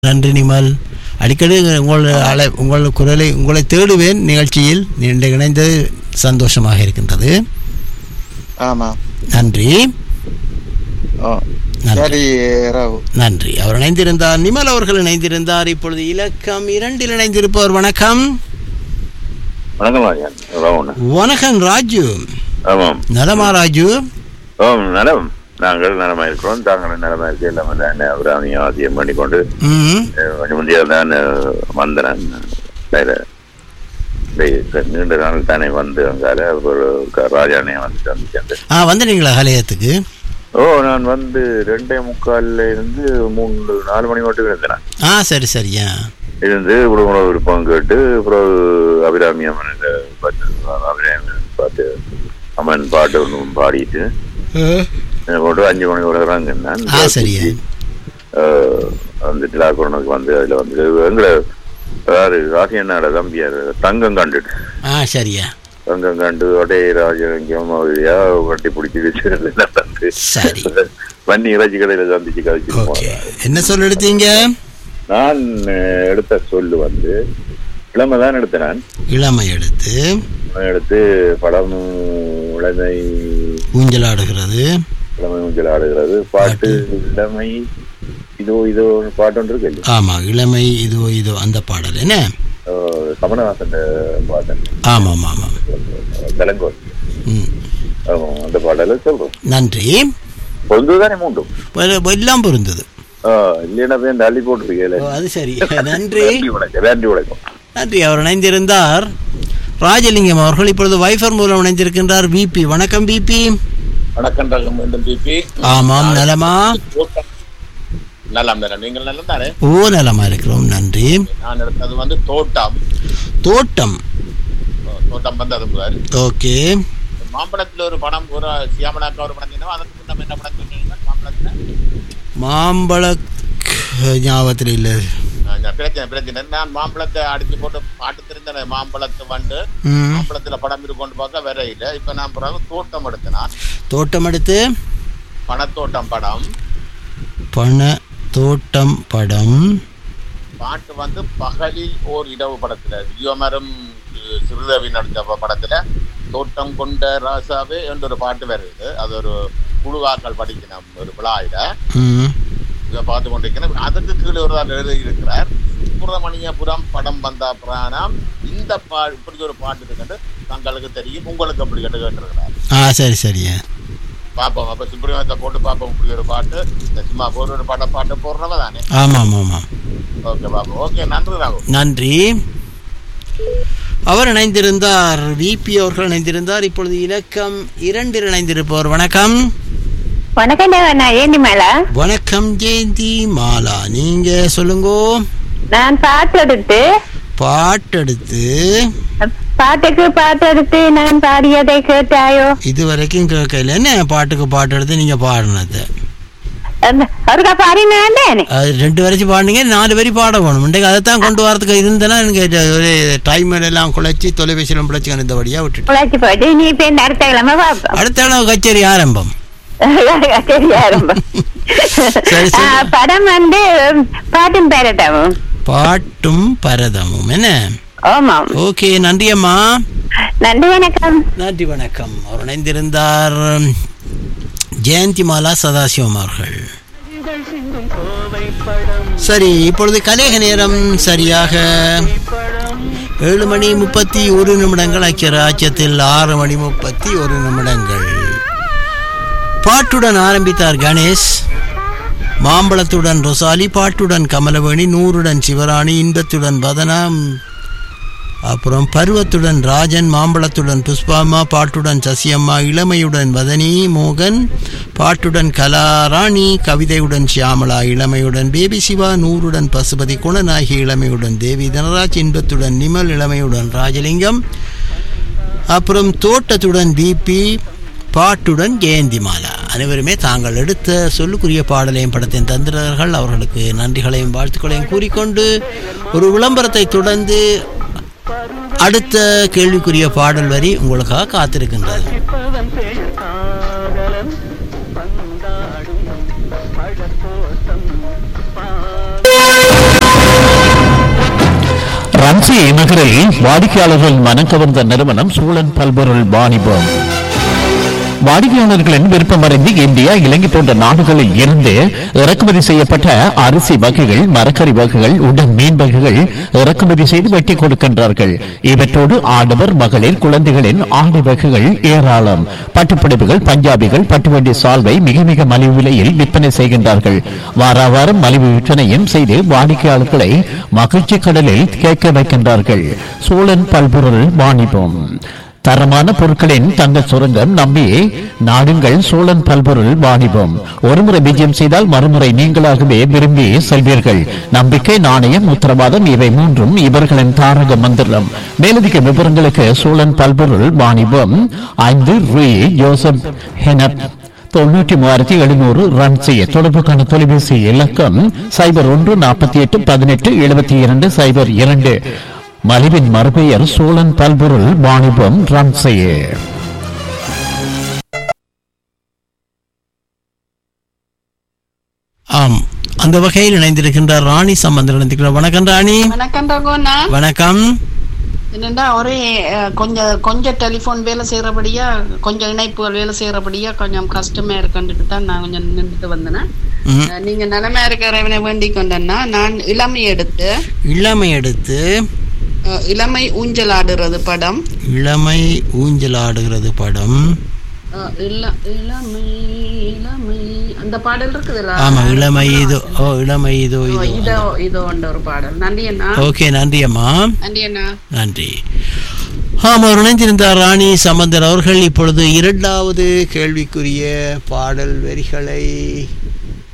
நன்றி நிமல் அடிக்கடி உங்கள் அலை உங்கள் குரலை உங்களை தேடுவேன் நிகழ்ச்சியில் நீண்ட இணைந்தது சந்தோஷமாக இருக்கின்றது ஆமா நன்றி ஓ நன்றி. சரி ராவு நன்றி அவர் இணைந்திருந்தார் நிமல் அவர்கள் இணைந்திருந்தார் இப்பொழுது இலக்கம் இரண்டில் இணைந்திருப்பவர் வணக்கம் வணக்கம் ராஜன் ராவண வணக்கம் ராஜு ஆமாம் நலமா ராஜு ஓம் நலம் நாங்கள் நலமா இருக்கிறோம் தாங்களும் நலமா இருக்க எல்லாமே தான் அவராமையை ஆசியம் பண்ணிக்கொண்டு ம் அஹ், கொஞ்சம் முந்தைய தான் அஹ், வந்தேன் வேற டேய், நீண்ட நாள் தானே வந்து அங்கால ஒரு க- ராஜானே வந்து சந்திச்சேன் ஆ வந்துட்டீங்களா கலையத்துக்கு ஓ நான் வந்து ரெண்டே முக்கால்ல இருந்து மூணு நாலு மணி மட்டும் இருந்தேன் ஆ சரி சரியா இருந்து குடும்ப விருப்பம் கேட்டு அப்புறம் அபிராமி அம்மன் பார்த்து அபிராமி பார்த்து அம்மன் பாட்டு ஒன்று பாடிட்டு போட்டு அஞ்சு மணி விடுறாங்க நான் ஆ சரியா அந்த திலாக்குறனுக்கு வந்து அதில் வந்து எங்களை அதாவது ராசியண்ணாட தம்பியார் தங்கம் கண்டுட்டு ஆ சரியா தங்கம் கண்டு ஒடே ராஜலிங்கம் அவரையா கட்டி பிடிச்சி வச்சு சரி வன்னி இறைச்சி கடையில் சந்திச்சு கழிச்சு ஓகே என்ன சொல் எடுத்தீங்க நான் அஹ், எடுத்த சொல்லு வந்து இளமை தான் எடுத்தேன் நான் இளமை எடுத்து இளமை எடுத்து படம் இளமை ஊஞ்சலாடுகிறது இளமை ஊஞ்சல் ஆடுகிறது பாட்டு இளமை இதோ இதோ பாட்டு ஒன்று இருக்கு இல்லையா? ஆமா இளமை இதோ இதோ அந்த பாடல் என்ன அஹ், கமலஹாசன் பாட்டன் ஆமாம் ஆமாம் தெலங்கோல் ம் ஆமாம் அந்த பாடலை சொல்றோம் நன்றி பொழுதுதானே மூண்டும் வ- எல்லாம் பொருந்தது ஆஹ், இல்லைன்னா போய் அந்த அள்ளி போட்டுருக்கீங்களே ஓ, அது சரி நன்றி நன்றி வணக்கம் நன்றி வணக்கம் நன்றி அவர் இணைந்திருந்தார் ராஜலிங்கம் அவர்கள் இப்பொழுது வைஃபர் மூலம் இணைந்திருக்கின்றார் பிபி வணக்கம் பிபி வணக்கம் ரகம் மீண்டும் பிபி ஆமாம் நலமா நலம் நலம் நீங்கள் நலம் தானே ஓ நலமா இருக்கிறோம் நன்றி நான் எடுத்தது வந்து தோட்டம் தோட்டம் தோட்டம் வந்து அது முதல் ஓகே மாம்பழத்துல ஒரு படம் ஒரு சியாமலாக்கா ஒரு படம் சொன்னோம் அதுக்கு முன்னம் என்ன படம் சொன்னீங்க மாம்பழத்துல மாம்பழ ஞாபகத்தில் இல்லை ஆ, இந்த பிரச்சனை பிரச்சனை நான் மாம்பழத்தை அடிச்சு போட்டு பாட்டு தெரிந்த மாம்பழத்தை வந்து ம் மாம்பழத்துல படம் இருக்கொண்டு பார்க்க வேற இல்லை இப்ப நான் பிறகு தோட்டம் எடுத்தேன் தோட்டம் எடுத்து பணத்தோட்டம் படம் பண தோட்டம் படம் பாட்டு வந்து பகலில் ஓர் இரவு படத்துல விஜயமரம் சிறுதேவி நடித்த ப- படத்துல தோட்டம் கொண்ட ராசாவே என்ற ஒரு பாட்டு வருது அது ஒரு குழுவாக்கள் படிக்கணும் ஒரு விழாயில ம் இதை பார்த்து கொண்டிருக்கிறேன் அதுக்கு கீழே ஒரு ஆள் எழுதி இருக்கிறார் சுப்பிரமணியபுரம் படம் வந்த பிராணம் இந்த பா இப்படி ஒரு பாட்டு இருக்குன்னு தங்களுக்கு தெரியும் உங்களுக்கு அப்படி கேட்டு கேட்டிருக்கிறார் ஆ சரி சரியா பார்ப்போம் அப்ப சுப்பிரமணியத்தை போட்டு பார்ப்போம் இப்படி ஒரு பாட்டு இந்த சும்மா ஒரு ஒரு பாட்ட பாட்டு போடுறவ தானே ஆமாம் ஆமாம் ஓகே பார்ப்போம் ஓகே நன்றி ராகு நன்றி அவர் இணைந்திருந்தார் விபி அவர்கள் இணைந்திருந்தார் இப்பொழுது இலக்கம் இரண்டில் இணைந்திருப்பவர் வணக்கம் வணக்கம் நான் ஏந்தி மேல வணக்கம் ஜெயந்தி மாலா நீங்க சொல்லுங்க நான் பாட்டு எடுத்து பாட்டெடுத்து பாட்டுக்கு பாட்டு எடுத்து நான் பாடியதை கேட்டாயோ இது வரைக்கும் கேட்கல என்ன பாட்டுக்கு பாட்டு எடுத்து நீங்க பாடினது அந்த- ஒருக்கா பாடினேன் தானே அது ரெண்டு வரைக்கும் பாடுனீங்க நாலு வரி பாட வேணும் இன்றைக்கு அதை தான் கொண்டு வரதுக்கு இருந்தேன்னா எனக்கு ஒரு டைம் எல்லாம் குழைச்சி தொலைபேசியிலும் பிழைச்சி இருந்தபடியாக விட்டுட்டு உழைச்சி போயிட்டு நீ இப்ப இந்த அடுத்த கிழமை பார்ப்போம் அடுத்த அளவு கச்சேரி ஆரம்பம் சரியா ரொம்ப சரி, சரி. ஆ, படம் வந்து பாட்டும் பேரட்டவும் பாட்டும் பரதமும் என்ன ஆமாம் ஓகே நன்றி அம்மா நன்றி வணக்கம் நன்றி வணக்கம் அவர் இணைந்திருந்தார் ஜெயந்தி மாலா சதாசிவம் அவர்கள் சரி இப்பொழுது கலேக நேரம் சரியாக ஏழு மணி முப்பத்தி ஒரு நிமிடங்கள் ஐக்கிய ராஜ்யத்தில் ஆறு மணி முப்பத்தி ஒரு நிமிடங்கள் பாட்டுடன் ஆரம்பித்தார் கணேஷ் மாம்பழத்துடன் ரொசாலி பாட்டுடன் கமலவேணி நூறுடன் சிவராணி இன்பத்துடன் வதனா அப்புறம் பருவத்துடன் ராஜன் மாம்பழத்துடன் புஷ்பாமா பாட்டுடன் சசியம்மா இளமையுடன் வதனி மோகன் பாட்டுடன் கலாராணி கவிதையுடன் சியாமளா இளமையுடன் பேபி சிவா நூறுடன் பசுபதி குணநாயகி இளமையுடன் தேவி தனராஜ் இன்பத்துடன் நிமல் இளமையுடன் ராஜலிங்கம் அப்புறம் தோட்டத்துடன் பிபி பாட்டுடன் ஜெயந்தி மாலா அனைவருமே தாங்கள் எடுத்த சொல்லுக்குரிய பாடலையும் படத்தையும் தந்திரர்கள் அவர்களுக்கு நன்றிகளையும் வாழ்த்துக்களையும் கூறிக்கொண்டு ஒரு விளம்பரத்தை தொடர்ந்து அடுத்த கேள்விக்குரிய பாடல் வரி உங்களுக்காக காத்திருக்கின்றது பவன் பெயர் காதலன் பந்தாடும் பழத்தோட்டம் ரன்சி நகரில் வாடிக்கையாளர்கள் மனம் கவர்ந்த நிறுவனம் சூழன் பல்பொருள் வாணிபம் வாடிக்கையாளர்களின் விருப்பமறிந்து இந்தியா இலங்கை போன்ற நாடுகளில் இருந்து இறக்குமதி செய்யப்பட்ட அரிசி வகைகள் மரக்கறி வகைகள் உடன் மீன் வகைகள் இறக்குமதி செய்து வெட்டி கொடுக்கின்றார்கள் இவற்றோடு ஆடவர் மகளிர் குழந்தைகளின் ஆடை வகைகள் ஏராளம் பட்டுப்புடவைகள் பஞ்சாபிகள் பட்டுவண்டி சால்வை மிக மிக மலிவு விலையில் விற்பனை செய்கின்றார்கள் வாரா வாரம் மலிவு விற்பனையும் செய்து வாடிக்கையாளர்களை மகிழ்ச்சி கடலில் கேட்க வைக்கின்றார்கள் சூழன் பல்பொருள் வாணிபம் தரமான பொருட்களின் தங்கள் சுரங்கம் நம்பி நாடுங்கள் சோழன் பல்பொருள் வாணிபம் ஒருமுறை விஜயம் செய்தால் மறுமுறை நீங்களாகவே விரும்பி செல்வீர்கள் நம்பிக்கை நாணயம் உத்தரவாதம் இவை மூன்றும் இவர்களின் தாரக மந்திரம் மேலதிக விவரங்களுக்கு சோழன் பல்பொருள் வாணிபம் ஐந்து ரூ ஜோசப் ஹெனப் தொண்ணூற்றி மூவாயிரத்தி எழுநூறு ரன் செய்ய தொடர்புக்கான தொலைபேசி இலக்கம் சைபர் ஒன்று நாற்பத்தி எட்டு பதினெட்டு எழுபத்தி இரண்டு சைபர் இரண்டு மலிவின் மறுபெயர் சோழன் பல்பொருள் வாணிபம் ரன் செய்ய ஆம் அந்த வகையில் இணைந்திருக்கின்றார் ராணி சம்பந்தர் இணைந்திருக்கிறார் வணக்கம் ராணி வணக்கம் ரகுண்ணா வணக்கம் என்னண்டா ஒரே அஹ், கொஞ்சம் கொஞ்சம் டெலிஃபோன் வேலை செய்யறபடியா கொஞ்சம் இணைப்புகள் வேலை செய்யறபடியா கொஞ்சம் கஷ்டமா இருக்குன்ட்டு தான் நான் கொஞ்சம் நின்றுட்டு வந்தேன் ம். அஹ், நீங்க நிலைமை இருக்கிறவனை வேண்டிக் கொண்டேன்னா நான் இளமை எடுத்து இளமை எடுத்து அஹ், இளமை ஊஞ்சல் ஆடுறது படம் இளமை ஊஞ்சலாடுகிறது படம் அஹ், இள- இளமை இளமை அந்த பாடல் இருக்குதுல்ல ஆமா இளமை இதோ ஓ இளமை இதோ ஓ, இதோ இதோ இதோ என்ற ஒரு பாடல் நன்றி அண்ணா ஓகே நன்றி அம்மா நன்றி அண்ணா நன்றி ஆம் அவர் இணைந்திருந்தார் ராணி சம்பந்தர் அவர்கள் இப்பொழுது இரண்டாவது கேள்விக்குரிய பாடல் வரிகளை